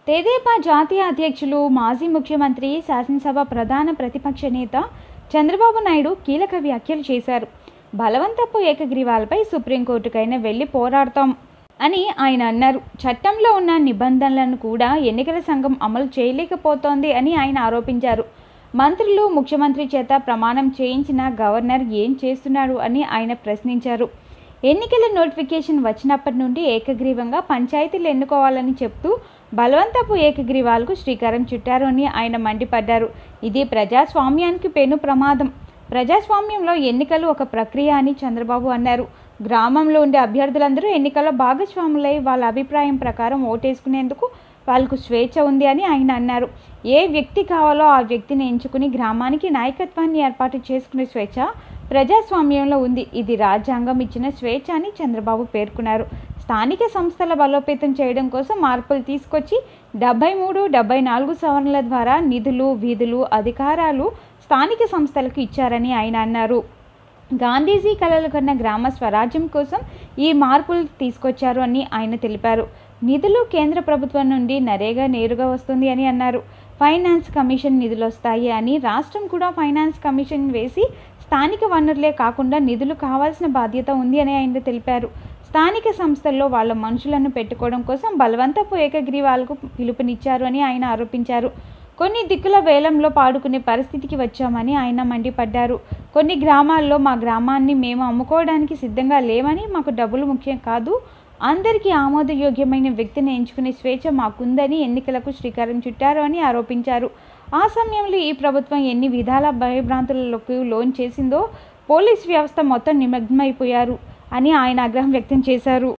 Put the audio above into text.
తెదేపా జాతీయ అధ్యక్షులు మాజీ ముఖ్యమంత్రి శాసనసభ ప్రధాన ప్రతిపక్ష నేత చంద్రబాబు నాయుడు కీలక వ్యాఖ్యలు చేశారు బలవంతపు ఏకగ్రీవాలపై సుప్రీంకోర్టుకైనా వెళ్ళి పోరాడతాం అని ఆయన అన్నారు చట్టంలో ఉన్న నిబంధనలను కూడా ఎన్నికల సంఘం అమలు చేయలేకపోతోంది అని ఆయన ఆరోపించారు మంత్రులు ముఖ్యమంత్రి చేత ప్రమాణం చేయించిన గవర్నర్ ఏం చేస్తున్నాడు అని ఆయన ప్రశ్నించారు ఎన్నికల నోటిఫికేషన్ వచ్చినప్పటి నుండి ఏకగ్రీవంగా పంచాయతీలు ఎన్నుకోవాలని చెప్తూ బలవంతపు ఏకగ్రీవాలకు శ్రీకారం చుట్టారు అని ఆయన మండిపడ్డారు ఇది ప్రజాస్వామ్యానికి పెను ప్రమాదం ప్రజాస్వామ్యంలో ఎన్నికలు ఒక ప్రక్రియ అని చంద్రబాబు అన్నారు గ్రామంలో ఉండే అభ్యర్థులందరూ ఎన్నికల్లో భాగస్వాములై వాళ్ళ అభిప్రాయం ప్రకారం ఓటేసుకునేందుకు వాళ్ళకు స్వేచ్ఛ ఉంది అని ఆయన అన్నారు ఏ వ్యక్తి కావాలో ఆ వ్యక్తిని ఎంచుకుని గ్రామానికి నాయకత్వాన్ని ఏర్పాటు చేసుకునే స్వేచ్ఛ ప్రజాస్వామ్యంలో ఉంది ఇది రాజ్యాంగం ఇచ్చిన స్వేచ్ఛ అని చంద్రబాబు పేర్కొన్నారు స్థానిక సంస్థల బలోపేతం చేయడం కోసం మార్పులు తీసుకొచ్చి డెబ్బై మూడు డెబ్బై నాలుగు సవరణల ద్వారా నిధులు విధులు అధికారాలు స్థానిక సంస్థలకు ఇచ్చారని ఆయన అన్నారు గాంధీజీ కలలు కన్న గ్రామ స్వరాజ్యం కోసం ఈ మార్పులు తీసుకొచ్చారు అని ఆయన తెలిపారు నిధులు కేంద్ర ప్రభుత్వం నుండి నరేగా నేరుగా వస్తుంది అని అన్నారు ఫైనాన్స్ కమిషన్ నిధులు వస్తాయి అని రాష్ట్రం కూడా ఫైనాన్స్ కమిషన్ వేసి స్థానిక వనరులే కాకుండా నిధులు కావాల్సిన బాధ్యత ఉంది అని ఆయన తెలిపారు స్థానిక సంస్థల్లో వాళ్ళ మనుషులను పెట్టుకోవడం కోసం బలవంతపు ఏకగ్రీవాలకు పిలుపునిచ్చారు అని ఆయన ఆరోపించారు కొన్ని దిక్కుల వేలంలో పాడుకునే పరిస్థితికి వచ్చామని ఆయన మండిపడ్డారు కొన్ని గ్రామాల్లో మా గ్రామాన్ని మేము అమ్ముకోవడానికి సిద్ధంగా లేమని మాకు డబ్బులు ముఖ్యం కాదు అందరికీ ఆమోదయోగ్యమైన వ్యక్తిని ఎంచుకునే స్వేచ్ఛ మాకుందని ఎన్నికలకు శ్రీకారం చుట్టారు అని ఆరోపించారు ఆ సమయంలో ఈ ప్రభుత్వం ఎన్ని విధాల భయభ్రాంతులకు లోన్ చేసిందో పోలీస్ వ్యవస్థ మొత్తం నిమగ్నమైపోయారు అని ఆయన ఆగ్రహం వ్యక్తం చేశారు